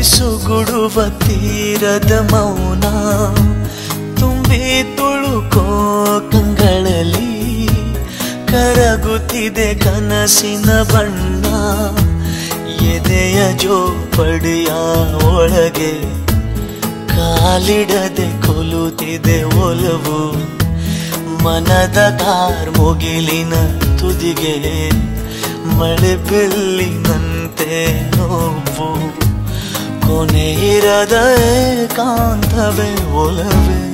ಪಿಸುಗುಡುವ ತೀರದ ಮೌನ ತುಂಬಿ ತುಳುಕೋ ಕಂಗಳಲ್ಲಿ ಕರಗುತ್ತಿದೆ ಕನಸಿನ ಬಣ್ಣ ಎದೆಯ ಜೋಪಡಿಯ ಒಳಗೆ ಕಾಲಿಡದೆ ಕೊಲುತ್ತಿದೆ ಒಲವು ಮನದ ಕಾರ್ ಮುಗಿಲಿನ ತುದಿಗೆ ಮಳೆ ಬೆಲ್ಲಿನಂತೆ ನೋವು ಕೊನೆ ಇರದ ಕಾಂತವೇ ಒಲವೇ